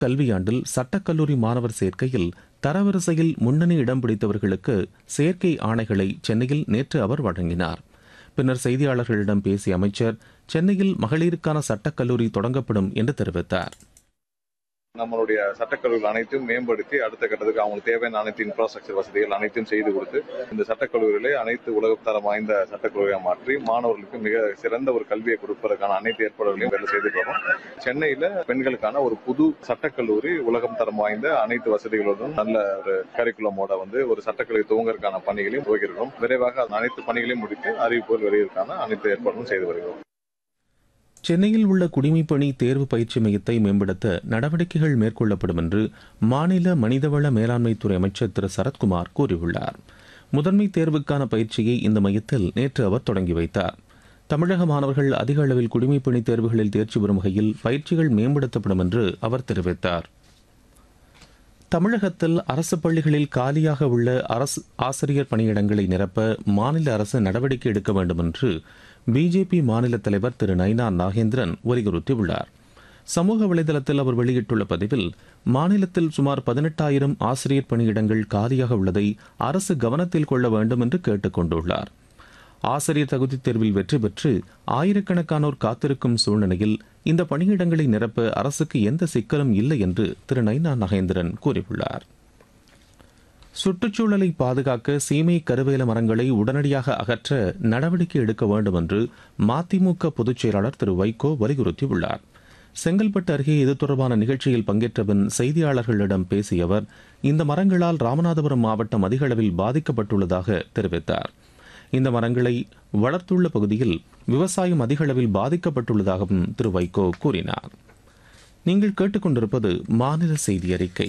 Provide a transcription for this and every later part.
கல்வியாண்டில் சட்டக்கல்லூரி மாணவர் சேர்க்கையில் தரவரிசையில் முன்னணி இடம் பிடித்தவர்களுக்கு சேர்க்கை ஆணைகளை சென்னையில் நேற்று அவர் வழங்கினார் பின்னர் செய்தியாளர்களிடம் பேசிய அமைச்சர் சென்னையில் மகளிருக்கான சட்டக்கல்லூரி தொடங்கப்படும் என்று தெரிவித்தார் நம்மளுடைய சட்டக்கல்லூரிகள் அனைத்தையும் மேம்படுத்தி அடுத்த கட்டத்துக்கு அவங்களுக்கு தேவையான அனைத்து இன்ஃப்ராஸ்ட்ரக்சர் வசதிகள் அனைத்தையும் செய்து கொடுத்து இந்த சட்டக்கல்லூரிகளை அனைத்து உலகத்தரம் வாய்ந்த சட்டக்கல்லூரியாக மாற்றி மாணவர்களுக்கு மிக சிறந்த ஒரு கல்வியை கொடுப்பதற்கான அனைத்து ஏற்பாடுகளையும் வேலை செய்துட்டு வரோம் சென்னையில பெண்களுக்கான ஒரு புது சட்டக்கல்லூரி உலகம் தரம் வாய்ந்த அனைத்து வசதிகளுடன் நல்ல ஒரு கரிக்குலமோட வந்து ஒரு சட்டக்கல்லூரி துவங்கறதுக்கான பணிகளையும் துவங்கியிருக்கிறோம் விரைவாக அனைத்து பணிகளையும் முடித்து அறிவிப்புகள் வெளியிற்கான அனைத்து ஏற்பாடுகளும் செய்து வருகிறோம் சென்னையில் உள்ள குடிமைப்பணி தேர்வு பயிற்சி மையத்தை மேம்படுத்த நடவடிக்கைகள் மேற்கொள்ளப்படும் என்று மாநில மனிதவள மேலாண்மைத்துறை அமைச்சர் திரு சரத்குமார் கூறியுள்ளார் முதன்மை தேர்வுக்கான பயிற்சியை இந்த மையத்தில் நேற்று அவர் தொடங்கி வைத்தார் தமிழக மாணவர்கள் அதிக அளவில் குடிமைப்பணி தேர்வுகளில் தேர்ச்சி பெறும் வகையில் பயிற்சிகள் மேம்படுத்தப்படும் என்று அவர் தெரிவித்தார் தமிழகத்தில் அரசு பள்ளிகளில் காலியாக உள்ள அரசு ஆசிரியர் பணியிடங்களை நிரப்ப மாநில அரசு நடவடிக்கை எடுக்க வேண்டும் என்று பிஜேபி மாநில தலைவர் திரு நைனா நாகேந்திரன் வலியுறுத்தியுள்ளார் சமூக வலைதளத்தில் அவர் வெளியிட்டுள்ள பதிவில் மாநிலத்தில் சுமார் பதினெட்டாயிரம் ஆசிரியர் பணியிடங்கள் காலியாக உள்ளதை அரசு கவனத்தில் கொள்ள வேண்டும் என்று கேட்டுக் கொண்டுள்ளார் ஆசிரியர் தகுதித் தேர்வில் வெற்றி பெற்று ஆயிரக்கணக்கானோர் காத்திருக்கும் சூழ்நிலையில் இந்த பணியிடங்களை நிரப்ப அரசுக்கு எந்த சிக்கலும் இல்லை என்று திரு நைனா நகேந்திரன் கூறியுள்ளார் சுற்றுச்சூழலை பாதுகாக்க சீமை கருவேல மரங்களை உடனடியாக அகற்ற நடவடிக்கை எடுக்க வேண்டும் என்று மதிமுக பொதுச் செயலாளர் திரு வைகோ வலியுறுத்தியுள்ளார் செங்கல்பட்டு அருகே இது தொடர்பான நிகழ்ச்சியில் பங்கேற்ற பின் செய்தியாளர்களிடம் பேசிய அவர் இந்த மரங்களால் ராமநாதபுரம் மாவட்டம் அதிக அளவில் பாதிக்கப்பட்டுள்ளதாக தெரிவித்தார் இந்த மரங்களை வளர்த்துள்ள பகுதியில் விவசாயம் அதிக அளவில் பாதிக்கப்பட்டுள்ளதாகவும் திரு வைகோ கூறினார் நீங்கள் கேட்டுக்கொண்டிருப்பது மாநில செய்தி அறிக்கை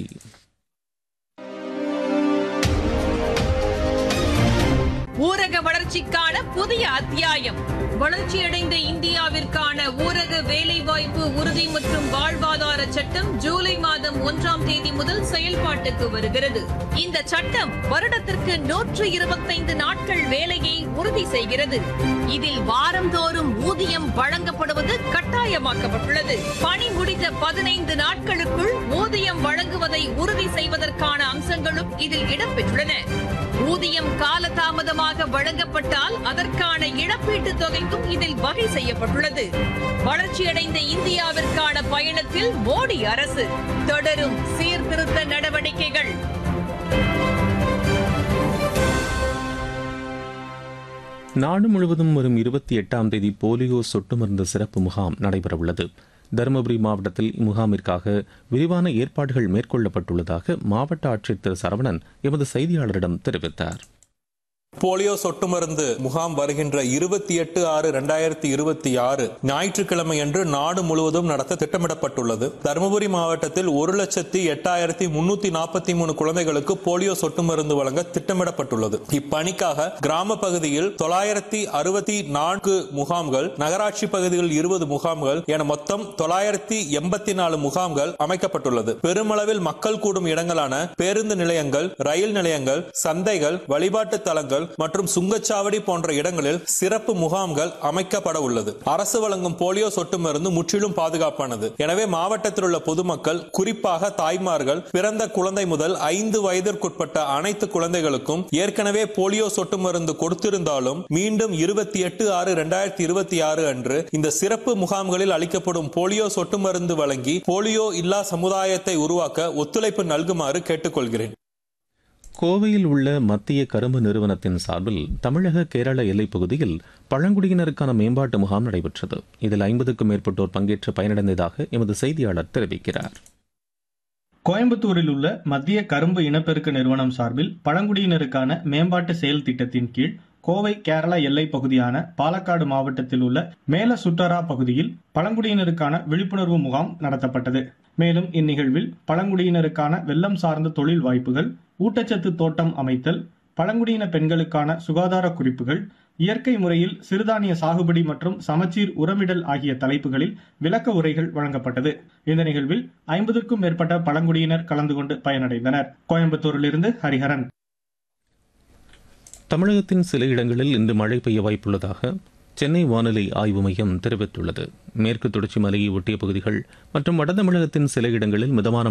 ஊரக வளர்ச்சிக்கான புதிய அத்தியாயம் வளர்ச்சியடைந்த இந்தியாவிற்கான ஊரக வேலைவாய்ப்பு உறுதி மற்றும் வாழ்வாதார சட்டம் ஜூலை மாதம் ஒன்றாம் தேதி முதல் செயல்பாட்டுக்கு வருகிறது இந்த சட்டம் வருடத்திற்கு நூற்று இருபத்தைந்து நாட்கள் வேலையை உறுதி செய்கிறது இதில் வாரந்தோறும் ஊதியம் வழங்கப்படுவது கட்டாயமாக்கப்பட்டுள்ளது பணி முடித்த பதினைந்து நாட்களுக்குள் ஊதியம் வழங்குவதை உறுதி செய்வதற்கான அம்சங்களும் இதில் இடம்பெற்றுள்ளன ஊதியம் காலதாமதமாக வழங்கப்பட்டால் அதற்கான இழப்பீட்டுத் தொகைக்கும் இதில் வகை செய்யப்பட்டுள்ளது வளர்ச்சியடைந்த இந்தியாவிற்கான பயணத்தில் மோடி அரசு தொடரும் சீர்திருத்த நடவடிக்கைகள் நாடு முழுவதும் வரும் இருபத்தி எட்டாம் தேதி போலியோ சொட்டு மருந்து சிறப்பு முகாம் நடைபெறவுள்ளது தருமபுரி மாவட்டத்தில் இம்முகாமிற்காக விரிவான ஏற்பாடுகள் மேற்கொள்ளப்பட்டுள்ளதாக மாவட்ட ஆட்சியர் திரு சரவணன் எமது செய்தியாளரிடம் தெரிவித்தார் போலியோ சொட்டு மருந்து முகாம் வருகின்ற இருபத்தி எட்டு ஆறு இரண்டாயிரத்தி இருபத்தி ஆறு ஞாயிற்றுக்கிழமை அன்று நாடு முழுவதும் நடத்த திட்டமிடப்பட்டுள்ளது தருமபுரி மாவட்டத்தில் ஒரு லட்சத்தி எட்டாயிரத்தி முன்னூத்தி நாற்பத்தி மூணு குழந்தைகளுக்கு போலியோ சொட்டு மருந்து வழங்க திட்டமிடப்பட்டுள்ளது இப்பணிக்காக கிராம பகுதியில் தொள்ளாயிரத்தி அறுபத்தி நான்கு முகாம்கள் நகராட்சி பகுதிகளில் இருபது முகாம்கள் என மொத்தம் தொள்ளாயிரத்தி எண்பத்தி நாலு முகாம்கள் அமைக்கப்பட்டுள்ளது பெருமளவில் மக்கள் கூடும் இடங்களான பேருந்து நிலையங்கள் ரயில் நிலையங்கள் சந்தைகள் வழிபாட்டு தலங்கள் மற்றும் சுங்கச்சாவடி போன்ற இடங்களில் சிறப்பு முகாம்கள் அமைக்கப்பட உள்ளது அரசு வழங்கும் போலியோ சொட்டு மருந்து முற்றிலும் பாதுகாப்பானது எனவே மாவட்டத்தில் உள்ள பொதுமக்கள் குறிப்பாக தாய்மார்கள் பிறந்த குழந்தை முதல் ஐந்து வயதிற்குட்பட்ட அனைத்து குழந்தைகளுக்கும் ஏற்கனவே போலியோ சொட்டு மருந்து கொடுத்திருந்தாலும் மீண்டும் இருபத்தி எட்டு ஆறு இரண்டாயிரத்தி இருபத்தி ஆறு அன்று இந்த சிறப்பு முகாம்களில் அளிக்கப்படும் போலியோ சொட்டு மருந்து வழங்கி போலியோ இல்லா சமுதாயத்தை உருவாக்க ஒத்துழைப்பு நல்குமாறு கேட்டுக்கொள்கிறேன் கோவையில் உள்ள மத்திய கரும்பு நிறுவனத்தின் சார்பில் தமிழக கேரள எல்லைப் பகுதியில் பழங்குடியினருக்கான மேம்பாட்டு முகாம் நடைபெற்றது இதில் ஐம்பதுக்கும் மேற்பட்டோர் பங்கேற்று பயனடைந்ததாக எமது செய்தியாளர் தெரிவிக்கிறார் கோயம்புத்தூரில் உள்ள மத்திய கரும்பு இனப்பெருக்க நிறுவனம் சார்பில் பழங்குடியினருக்கான மேம்பாட்டு செயல் திட்டத்தின் கீழ் கோவை கேரளா எல்லை பகுதியான பாலக்காடு மாவட்டத்தில் உள்ள மேல சுட்டரா பகுதியில் பழங்குடியினருக்கான விழிப்புணர்வு முகாம் நடத்தப்பட்டது மேலும் இந்நிகழ்வில் பழங்குடியினருக்கான வெள்ளம் சார்ந்த தொழில் வாய்ப்புகள் ஊட்டச்சத்து தோட்டம் அமைத்தல் பழங்குடியின பெண்களுக்கான சுகாதார குறிப்புகள் இயற்கை முறையில் சிறுதானிய சாகுபடி மற்றும் சமச்சீர் உரமிடல் ஆகிய தலைப்புகளில் விளக்க உரைகள் வழங்கப்பட்டது இந்த நிகழ்வில் ஐம்பதுக்கும் மேற்பட்ட பழங்குடியினர் கலந்து கொண்டு பயனடைந்தனர் கோயம்புத்தூரிலிருந்து ஹரிஹரன் தமிழகத்தின் சில இடங்களில் இன்று மழை பெய்ய வாய்ப்புள்ளதாக சென்னை வானிலை ஆய்வு மையம் தெரிவித்துள்ளது மேற்கு தொடர்ச்சி மலையை ஒட்டிய பகுதிகள் மற்றும் வட தமிழகத்தின் சில இடங்களில் மிதமான